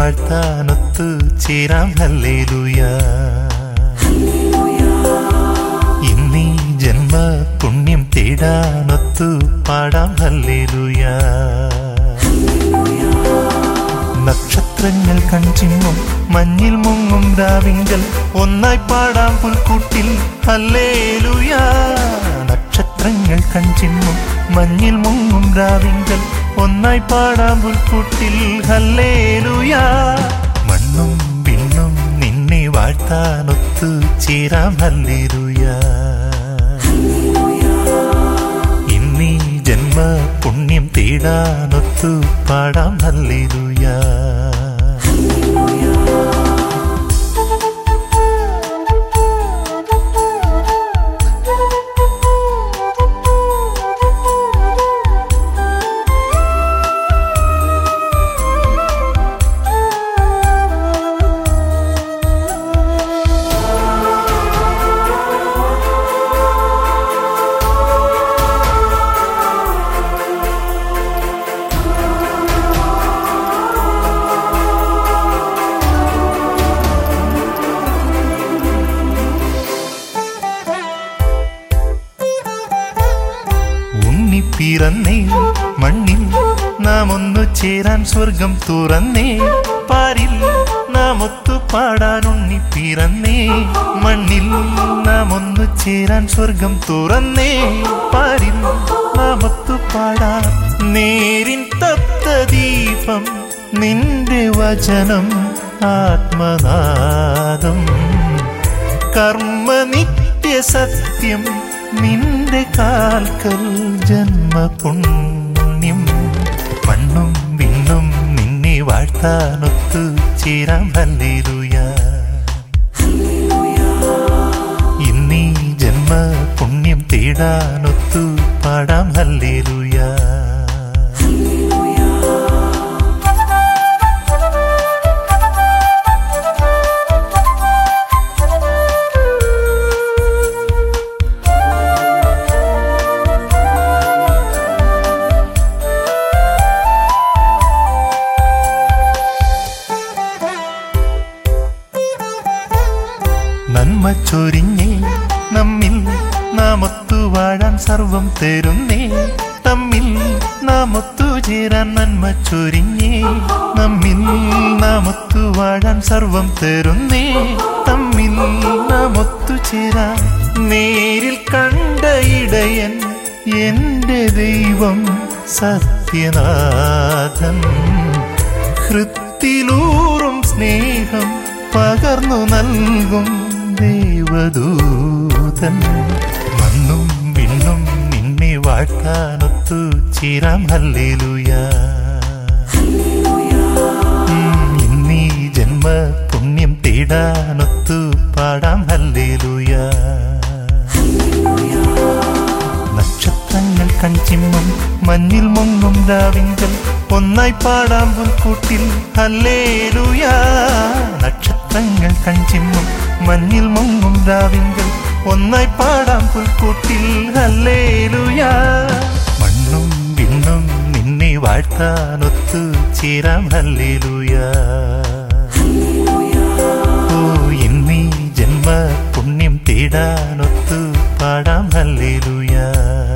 വാഴ്ത്താനൊത്തു ചേരാം ഹല്ലേലൂയ ഇന്നീ ജന്മ പുണ്യം തേടാനൊത്തു പാടാം ഹല്ലേലൂയ നക്ഷത്രങ്ങൾ കൺചിമ്മും മഞ്ഞിൽ മുങ്ങും രാവിങ്കൽ ഒന്നായി പാടാം പുൽക്കൂട്ടിൽ ഹല്ലേലൂയ നക്ഷത്രങ്ങൾ കൺചിമ്മും മഞ്ഞിൽ മുങ്ങും രാവിങ്കൽ ഒന്നായി പാടാം പുൽക്കൂട്ടിൽ ഹല്ലേലൂയ മണ്ണും വിണ്ണും നിന്നെ വാഴ്ത്താനൊത്തു ചേരാം ഹല്ലേലൂയ ഇന്നീ ജന്മ പുണ്യം തേടാനൊത്തു പാടാം ഹല്ലേലൂയ ഉണ്ണി പിറന്നേ മണ്ണിൽ നാം ഒന്നു ചേരാൻ സ്വർഗം തുറന്നേ പാരിൽ നാം ഒത്തു പാടാൻ ഉണ്ണി പിറന്നേ മണ്ണിൽ നാം ഒന്നു ചേരാൻ സ്വർഗം തുറന്നേ പാരിൽ നാം ഒത്തു പാടാൻ നേരിൻ തപ്ത ദീപം നിന്റെ വചനം ആത്മനാദം കർമ്മ നിത്യ സത്യം നിന്റെ കാൽക്കൽ ജന്മപുണ്യം മണ്ണും വിണ്ണും നിന്നെ വാഴ്ത്താനൊത്തു ചേരാം ഹല്ലേലൂയ ഇന്നീ ജന്മ പുണ്യം തേടാനൊത്തു പാടാം ഹല്ലേലൂയ നന്മ ചൊരിഞ്ഞേ നമ്മിൽ നാം ഒത്തു വാഴാൻ സർവം തരുന്നേ തമ്മിൽ നാം ഒത്തു ചേരാൻ നന്മ ചൊരിഞ്ഞേ നമ്മിൽ നാം ഒത്തു വാഴാൻ സർവം തരുന്നേ തമ്മിൽ നാം ഒത്തു ചേരാൻ നേരിൽ കണ്ട ഇടയൻ എന്റെ ദൈവം സത്യനാഥൻ ഹൃത്തിലൂറും സ്നേഹം പകർന്നു നൽകും ദേവദൂതൻ മണ്ണും വിണ്ണും നിന്നെ വാഴ്ത്താനൊത്തു ചേരാം ഹല്ലേലൂയ ഉം, ഇന്നീ ജന്മ പുണ്യം തേടാനൊത്തു പാടാം ഹല്ലേലൂയ നക്ഷത്രങ്ങൾ കൺചിമ്മും മഞ്ഞിൽ മുങ്ങും രാവിങ്കൽ ഒന്നായി പാടാം പുൽക്കൂട്ടിൽ ഹല്ലേലൂയ നക്ഷത്രങ്ങൾ കൺചിമ്മും മഞ്ഞിൽ മുങ്ങും രാവിങ്കൽ ഒന്നായി പാടാം പുൽക്കൂട്ടിൽ ഹല്ലേലൂയ മണ്ണും വിണ്ണും നിന്നെ വാഴ്ത്താനൊത്തു ചേരാം ഹല്ലേലൂയ ഓ എന്നീ ജന്മ പുണ്യം തേടാനൊത്തു പാടാം ഹല്ലേലൂയ